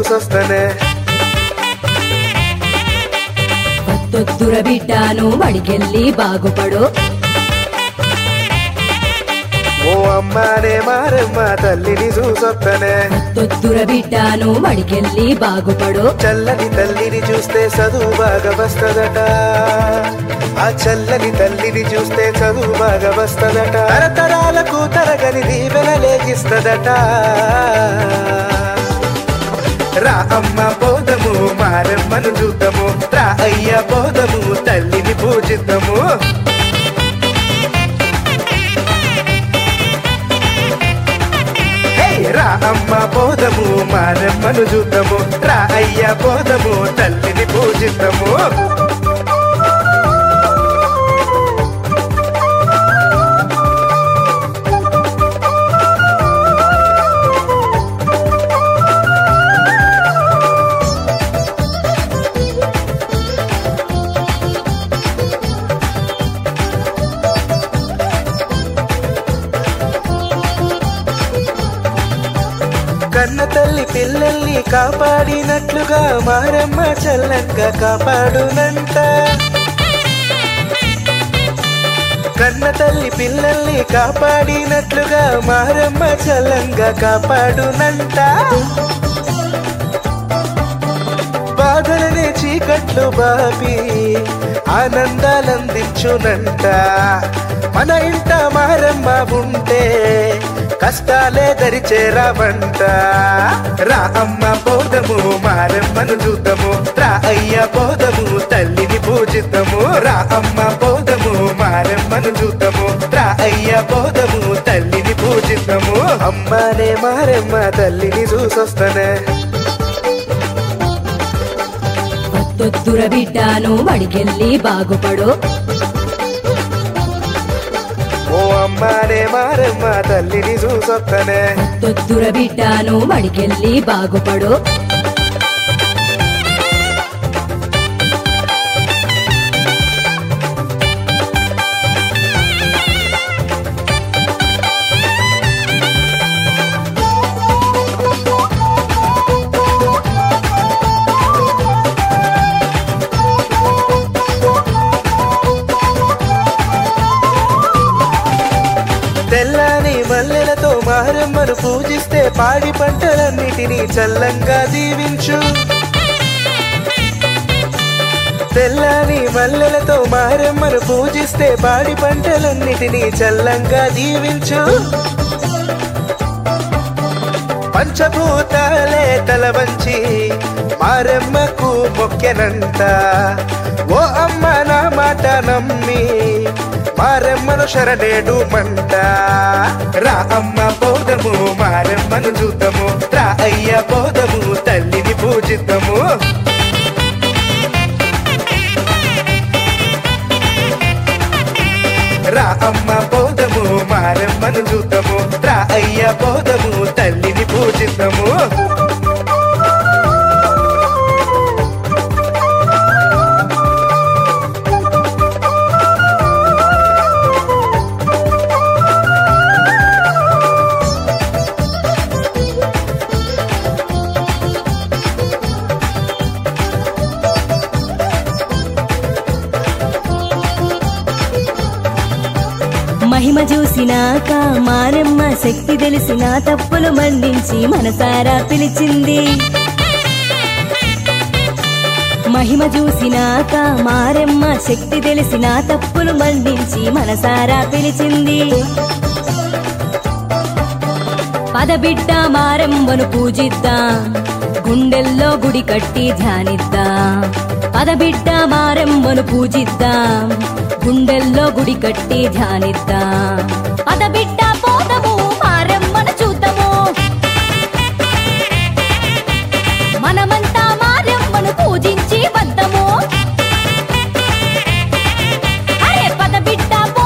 చూసొస్తానే వద్దొద్దుర బిడ్డాను బడికెళ్ళి బాగుపడు ఓ అమ్మానే మారమ్మ తల్లిని చూసొస్తానే వద్దొద్దుర బిడ్డాను బడికెళ్ళి బాగుపడు చల్లని తల్లిని చూస్తే చదువు బాగా వస్తదట ఆ చల్లని తల్లిని చూస్తే చదువు బాగా వస్తదట తరతరాలకు తరగని దీవెనలేగిస్తదట రా అమ్మ పోదము మారమ్మను చూద్దాము రా అయ్య పోదము తల్లిని పూజిద్దాము హే, రా అమ్మ పోదము మారమ్మను చూద్దాము రా అయ్య పోదము తల్లిని పూజిద్దాము కన్న తల్లి పిల్లల్ని కాపాడినట్లుగా మారమ్మ చల్లంగా కాపాడునంట కన్న తల్లి పిల్లల్ని కాపాడినట్లుగా మారమ్మ చల్లంగా కాపాడునంట బాధలనే చీకట్లు బాపి ఆనందాలందించునంట మన ఇంట మారమ్మ ఉంటే కష్టాలే దరిచేరావంట రా అమ్మ పోదము మారమ్మను చూద్దాము రా అయ్య పోదము తల్లిని పూజిద్దాము రా అమ్మ పోదము మారమ్మను చూద్దాము రా అయ్య పోదము తల్లిని పూజిద్దాము అమ్మనే మారమ్మ తల్లిని చూసొస్తానే వద్దొద్దుర బిడ్డాను బడికెళ్ళి బాగుపడు ఓ అమ్మనే మారమ్మ తల్లిని చూసొస్తానే వద్దొద్దుర బిడ్డాను బడికెళ్ళి బాగుపడు తెల్లని మల్లెలతో మారమ్మను పూజిస్తే పాడి పంటలన్నిటినీ చల్లంగా దీవించు తెల్లని మల్లెలతో మారమ్మను పూజిస్తే పాడి పంటలన్నిటినీ చల్లంగా దీవించు పంచభూతాలే తల వంచి మారమ్మకు మొక్కెనంట ఓ అమ్మ నా మాట నమ్మి మారమ్మను శరణేడు మంట రా అమ్మ పోదము మారమ్మను చూద్దాము రా అయ్య పోదము తల్లిని పూజిద్దాము రా అమ్మ పోదము మారమ్మను చూద్దాము రా అయ్య పోదము తల్లిని పూజిద్దాము మహిమ చూసినాక మారమ్మ శక్తి తెలిసిన తప్పులు మన్నించి మనసారా పిలిచింది మహిమ చూసినాక మారమ్మ శక్తి తెలిసిన తప్పులు మన్నించి మనసారా పిలిచింది పదబిడ్డ మారమ్మను పూజిద్దాం గుండెల్లో గుడి కట్టి ధ్యానిద్దాం పదబిడ్డ మారమ్మను పూజిద్దాం గుండెల్లో గుడి కట్టి ధ్యానిద్దాం పదబిడ్డ పోదము మారమ్మను చూద్దాము మనమంతా మారమ్మను పూజించి వద్దము అరే పదబిడ్డ